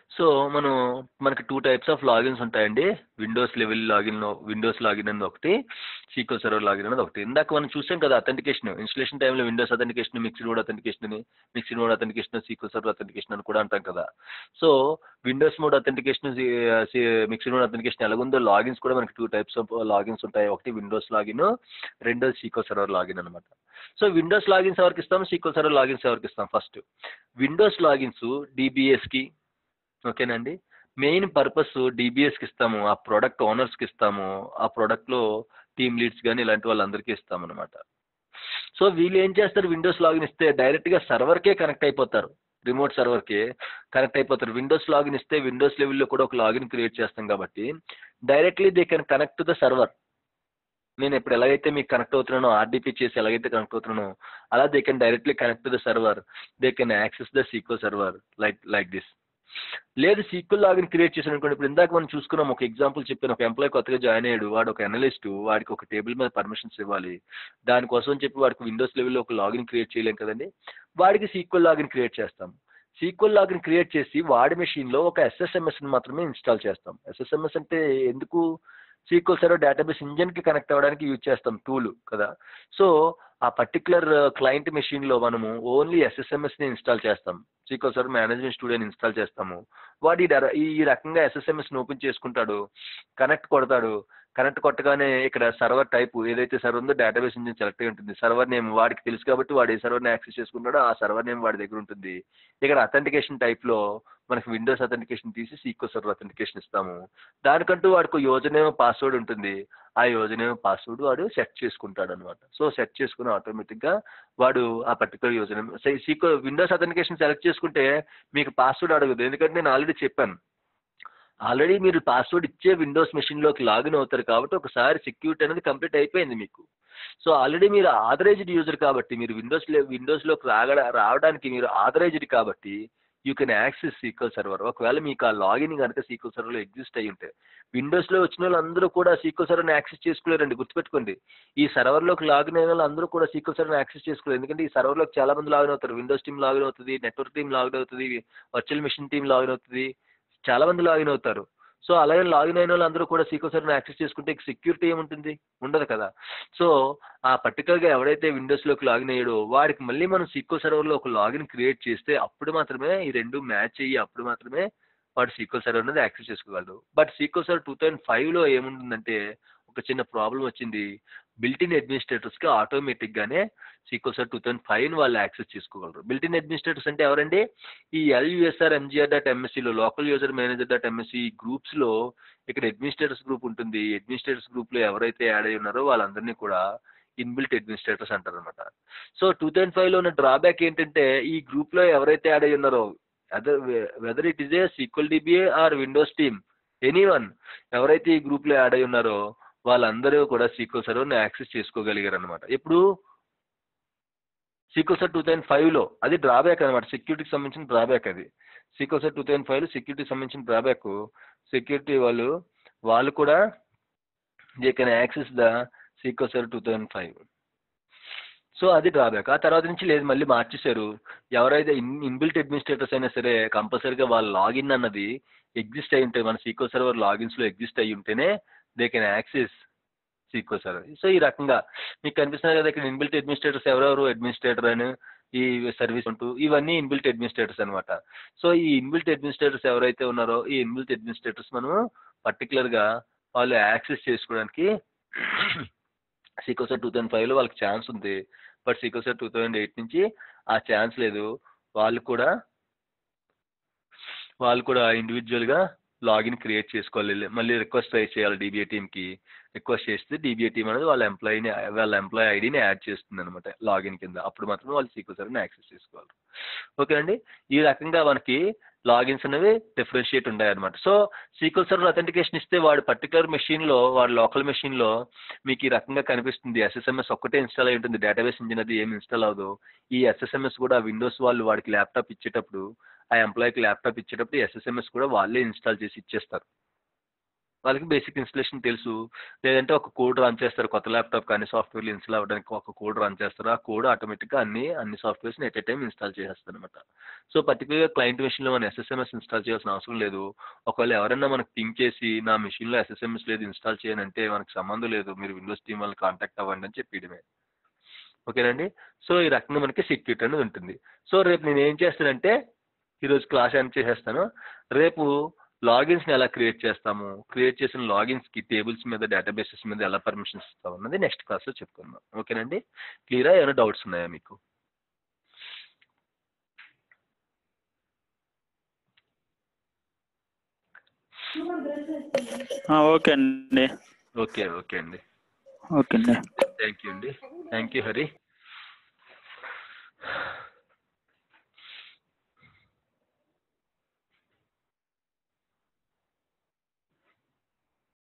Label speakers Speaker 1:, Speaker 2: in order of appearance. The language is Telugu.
Speaker 1: సో మనం మనకి టూ టైప్స్ ఆఫ్ లాగిన్స్ ఉంటాయండి Windows level login Windows login అనేది ఒకటి సీక్వల్ సర్వర్ లాగిన్ అనేది ఒకటి ఇందాక మనం చూసాం కదా అథెంటికేషన్ ఇన్స్టలేషన్ టైంలో Windows authentication mixed mode authentication అని mixed mode authentication SQL server authentication అని కూడా అంటాం కదా so Windows mode authentication mixed mode authentication ఎలాగుందో లాగిన్స్ కూడా మనకి టూ టైప్స్ ఆఫ్ లాగిన్స్ ఉంటాయి ఒకటి విండోస్ లాగిన్ రెండోది సీక్వల్ సర్వర్ లాగిన్ అనమాట సో విండోస్ లాగిన్స్ ఎవరికి ఇస్తాం సీక్వల్ సర్వర్ లాగిన్స్ ఎవరికి ఇస్తాం ఫస్ట్ విండోస్ లాగిన్స్ డిబిఎస్కి ఓకేనండి మెయిన్ పర్పస్ డిబిఎస్కి ఇస్తాము ఆ ప్రోడక్ట్ ఓనర్స్కి ఇస్తాము ఆ ప్రోడక్ట్లో టీమ్ లీడ్స్ కానీ ఇలాంటి వాళ్ళందరికీ ఇస్తాం అనమాట సో వీళ్ళు ఏం చేస్తారు విండోస్ లాగిన్ ఇస్తే డైరెక్ట్గా సర్వర్కే కనెక్ట్ అయిపోతారు రిమోట్ సర్వర్కి కనెక్ట్ అయిపోతారు విండోస్ లాగిన్ ఇస్తే విండోస్ లెవెల్లో కూడా ఒక లాగిన్ క్రియేట్ చేస్తాం కాబట్టి directly they can connect to the server నేను ఇప్పుడు ఎలాగైతే మీకు కనెక్ట్ అవుతున్నానో ఆర్డీపీ చేసి ఎలాగైతే కనెక్ట్ అవుతున్నానో అలా they can directly connect to the server they can access the SQL server like like this లేదు సీక్వల్ లాగిన్ క్రియేట్ చేసాను అనుకోండి ఇప్పుడు ఇందాక మనం చూసుకున్నాం ఒక ఎగ్జాంపుల్ చెప్పాను ఒక ఎంప్లాయ్ కొత్తగా జాయిన్ అయ్యాడు వాడు ఒక అనలిస్ట్ వాడికి ఒక టేబుల్ మీద పర్మిషన్స్ ఇవ్వాలి దానికోసం చెప్పి వాడికి విండోస్ లెవెల్లో ఒక లాగిన్ క్రియేట్ చేయలేం కదండి వాడికి సీక్వల్ లాగిన్ క్రియేట్ చేస్తాం సీక్వల్ లాగిన్ క్రియేట్ చేసి వాడి మెషిన్లో ఒక ఎస్ఎస్ఎంఎస్ని మాత్రమే ఇన్స్టాల్ చేస్తాం ఎస్ఎస్ఎంఎస్ అంటే ఎందుకు సీక్వల్ సర్వర్ డేటాబేస్ ఇంజన్కి కనెక్ట్ అవ్వడానికి యూజ్ చేస్తాం టూల్ కదా సో ఆ పర్టికులర్ క్లయింట్ మెషిన్లో మనము ఓన్లీ ఎస్ఎస్ఎంఎస్ని ఇన్స్టాల్ చేస్తాం సీక్వల్ సర్వర్ మేనేజ్మెంట్ స్టూడియోని ఇన్స్టాల్ చేస్తాము వాడు ఈ డర- ఈ రకంగా ఎస్ఎస్ఎంఎస్ని ఓపెన్ చేసుకుంటాడు కనెక్ట్ కొడతాడు కనెక్ట్ కొట్టగానే ఇక్కడ సర్వర్ టైప్ ఏదైతే సర్వర్ ఉందో డేటాబేస్ ఇంజిన్ సెలెక్ట్ అయి ఉంటుంది సర్వర్ నేమ్ వాడికి తెలుసు కాబట్టి వాడు ఏ సర్వర్ని యాక్సెస్ చేసుకుంటాడో ఆ సర్వర్ నేమ్ వాడి దగ్గర ఉంటుంది ఇక్కడ అథెంటికేషన్ టైప్లో మనకి విండోస్ అథెంటికేషన్ తీసి సీక్వల్ సర్వర్ అథెంటికేషన్ ఇస్తాము దానికంటూ వాడికి యూజర్ నేమ్ పాస్వర్డ్ ఉంటుంది ఆ యూజర్ నేమ్ పాస్వర్డ్ వాడు సెట్ చేసుకుంటాడు అనమాట సో సెట్ చేసుకుని ఆటోమేటిక్గా వాడు ఆ particular user name SQL Windows authentication select చేసుకుంటే మీకు పాస్వర్డ్ అడగదు ఎందుకంటే నేను ఆల్రెడీ చెప్పాను ఆల్రెడీ మీరు పాస్వర్డ్ ఇచ్చే విండోస్ మెషిన్లోకి లాగిన్ అవుతారు కాబట్టి ఒకసారి సెక్యూరిటీ అనేది కంప్లీట్ అయిపోయింది మీకు సో ఆల్రెడీ మీరు ఆథరైజ్డ్ యూజర్ కాబట్టి మీరు విండోస్ విండోస్లోకి రాగ రావడానికి మీరు ఆథరైజ్డ్ కాబట్టి you can access SQL server ఒకవేళ మీకు ఆ లాగిన్ కనుక సీక్వల్ సర్వర్లో ఎగ్జిస్ట్ అయ్యి ఉంటే విండోస్లో వచ్చిన వాళ్ళందరూ కూడా సీక్వల్ సర్వర్ని యాక్సెస్ చేసుకోలేరండి గుర్తుపెట్టుకోండి ఈ సర్వర్లోకి లాగిన్ అయిన వాళ్ళు అందరూ కూడా సీక్వల్ సర్వర్ని యాక్సెస్ చేసుకోలేరు ఎందుకంటే ఈ సర్వర్లోకి చాలా మంది లాగిన్ అవుతారు విండోస్ టీమ్ లాగిన్ అవుతుంది నెట్వర్క్ టీమ్ లాగిన్ అవుతుంది వర్చువల్ మిషన్ టీమ్ లాగిన్ అవుతుంది చాలా మంది లాగిన్ అవుతారు సో అలాగే లాగిన్ అయిన వాళ్ళు అందరూ కూడా సీక్వల్ సర్వర్ని యాక్సెస్ చేసుకుంటే సెక్యూరిటీ ఏముంటుంది ఉండదు కదా సో ఆ పర్టికులర్గా ఎవడైతే విండోస్లోకి లాగిన్ అయ్యాడో వాడికి మళ్ళీ మనం సీక్వల్ సర్వర్లో ఒక లాగిన్ క్రియేట్ చేస్తే అప్పుడు మాత్రమే ఈ రెండు మ్యాచ్ అయ్యి అప్పుడు మాత్రమే వాడు సీక్వల్ సర్వర్ అనేది యాక్సెస్ చేసుకోగలడు but SQL server two thousand ఫైవ్లో ఏముంటుందంటే ఒక చిన్న ప్రాబ్లం వచ్చింది బిల్టిన్ అడ్మినిస్ట్రేటర్స్కి ఆటోమేటిక్గానే సీక్వల్ సర్వర్ టూ థౌజండ్ ఫైవ్ని వాళ్ళు యాక్సెస్ చేసుకోగలరు బిల్టిన్ అడ్మినిస్ట్రేటర్స్ అంటే ఎవరండి ఈ ఎల్యుఎస్ఆర్ ఎంజిఆర్ డాట్ ఎంఎస్సిలో local user manager dot MSC గ్రూప్స్లో ఇక్కడ అడ్మినిస్ట్రేటర్స్ గ్రూప్ ఉంటుంది అడ్మినిస్ట్రేటర్స్ గ్రూప్లో ఎవరైతే యాడ్ అయి ఉన్నారో వాళ్ళందరినీ కూడా ఇన్బిల్ట్ అడ్మినిస్ట్రేటర్స్ అంటారు అనమాట సో టూ థౌజండ్ ఫైవ్లో ఉన్న డ్రాబ్యాక్ ఏంటంటే ఈ గ్రూప్లో ఎవరైతే యాడ్ అయి ఉన్నారో other whether it is a SQL DBA or Windows team any one ఎవరైతే ఈ గ్రూప్లో యాడ్ అయి ఉన్నారో వాళ్ళందరూ కూడా సీక్వల్ సర్వర్ని యాక్సెస్ చేసుకోగలిగారు అనమాట ఇప్పుడు సీక్వల్ సర్ టూ థౌజండ్ ఫైవ్లో అది డ్రాబ్యాక్ అనమాట సెక్యూరిటీకి సంబంధించిన డ్రాబ్యాక్ అది సీక్వల్ సర్ టూ థౌజండ్ ఫైవ్లో సెక్యూరిటీకి సంబంధించిన డ్రాబ్యాక్ సెక్యూరిటీ వాళ్ళు వాళ్ళు కూడా they can access the SQL server two thousand five so అది డ్రాబ్యాక్ ఆ తర్వాత నుంచి లేదు మళ్ళీ మార్చేశారు ఎవరైతే ఇన్ ఇన్బిల్ట్ అడ్మినిస్ట్రేటర్స్ అయినా సరే కంపల్సరీగా వాళ్ళ లాగిన్ అన్నది ఎగ్జిస్ట్ అయి ఉంటే మన సీక్వల్ సర్వర్ లాగిన్స్లో ఎగ్జిస్ట్ అయి ఉంటేనే they can access SQL server so ఈ రకంగా మీకు కనిపిస్తున్నారు కదా ఇక్కడ ఇన్బిల్ట్ అడ్మినిస్ట్రేటర్స్ ఎవరెవరు అడ్మినిస్ట్రేటర్ అని ఈ సర్వీస్ ఉంటూ ఇవన్నీ ఇన్బిల్ట్ అడ్మినిస్ట్రేటర్స్ అనమాట సో ఈ ఇన్బిల్ట్ అడ్మినిస్ట్రేటర్స్ ఎవరైతే ఉన్నారో ఈ ఇన్బిల్ట్ అడ్మినిస్ట్రేటర్స్ మనము పర్టికులర్గా వాళ్ళు యాక్సెస్ చేసుకోవడానికి సీక్వల్ సర్ టూ థౌజండ్ ఫైవ్లో వాళ్ళకి ఛాన్స్ ఉంది but SQL server two thousand eight నుంచి ఆ ఛాన్స్ లేదు వాళ్ళు కూడా వాళ్ళు కూడా ఇండివిజువల్గా లాగిన్ క్రియేట్ చేసుకోవాలి మళ్ళీ రిక్వెస్ట్ ట్రై చేయాలి డీబీఏ టీమ్కి రిక్వెస్ట్ చేస్తే డీబీఏ టీమ్ అనేది వాళ్ళ ఎంప్లాయీని వాళ్ళ ఎంప్లాయీ ఐడిని యాడ్ చేస్తుంది అనమాట లాగిన్ కింద అప్పుడు మాత్రమే వాళ్ళు సీక్వల్ సర్వర్ని యాక్సెస్ చేసుకోవాలి ఓకే అండి ఈ రకంగా మనకి లాగిన్స్ అనేవి డిఫరెన్షియేట్ ఉన్నాయి అనమాట సో సీక్వల్ సర్వర్ అథెంటికేషన్ ఇస్తే వాడు పర్టికులర్ మెషిన్లో వాడు లోకల్ మెషిన్లో మీకు ఈ రకంగా కనిపిస్తుంది ఎస్ఎస్ఎంఎస్ ఒక్కటే ఇన్స్టాల్ అయి ఉంటుంది డేటాబేస్ ఇంజిన్ అది ఏమి ఇన్స్టాల్ అవ్వదు ఈ ఎస్ఎస్ఎంఎస్ కూడా విండోస్ వాళ్ళు వాడికి ల్యాప్టాప్ ఇచ్చేటప్పుడు ఆ ఎంప్లాయీకి ల్యాప్టాప్ ఇచ్చేటప్పుడు ఎస్ఎస్ఎంఎస్ కూడా వాళ్ళే ఇన్స్టాల్ చేసి ఇచ్చేస్తారు వాళ్ళకి బేసిక్ ఇన్స్టలేషన్ తెలుసు లేదంటే ఒక కోడ్ రన్ చేస్తారు కొత్త ల్యాప్టాప్ కానీ సాఫ్ట్వేర్లు ఇన్స్టాల్ అవ్వడానికి ఒక కోడ్ రన్ చేస్తారు ఆ కోడ్ ఆటోమేటిక్గా అన్ని అన్ని softwares at a time install చేసేస్తారు అనమాట సో పర్టికులర్గా క్లయింట్ మెషిన్లో మనం ఎస్ఎస్ఎంఎస్ ఇన్స్టాల్ చేయాల్సిన అవసరం లేదు ఒకవేళ ఎవరైనా మనకు పింక్ చేసి నా మెషిన్లో ఎస్ఎస్ఎంఎస్ లేదు ఇన్స్టాల్ చేయనంటే మనకు సంబంధం లేదు మీరు విండోస్ టీమ్ వాళ్ళని కాంటాక్ట్ అవ్వండి అని చెప్పేయడమే ఓకేనండి సో ఈ రకంగా మనకి సెక్యూరిటీ అనేది ఉంటుంది సో రేపు నేను ఏం చేస్తానంటే ఈరోజు క్లాస్ ఎండ్ చేసేస్తాను రేపు లాగిన్స్ని ఎలా క్రియేట్ చేస్తాము క్రియేట్ చేసిన లాగిన్స్కి టేబుల్స్ మీద డేటాబేసెస్ మీద ఎలా పర్మిషన్స్ ఇస్తాం అన్నది నెక్స్ట్ క్లాస్లో చెప్పుకుందాం ఓకేనండి క్లియరా ఏమైనా డౌట్స్ ఉన్నాయా మీకు
Speaker 2: ఓకే అండి
Speaker 1: ఓకే ఓకే అండి
Speaker 2: ఓకే అండి
Speaker 1: థ్యాంక్ యూ అండి థ్యాంక్ యూ హరి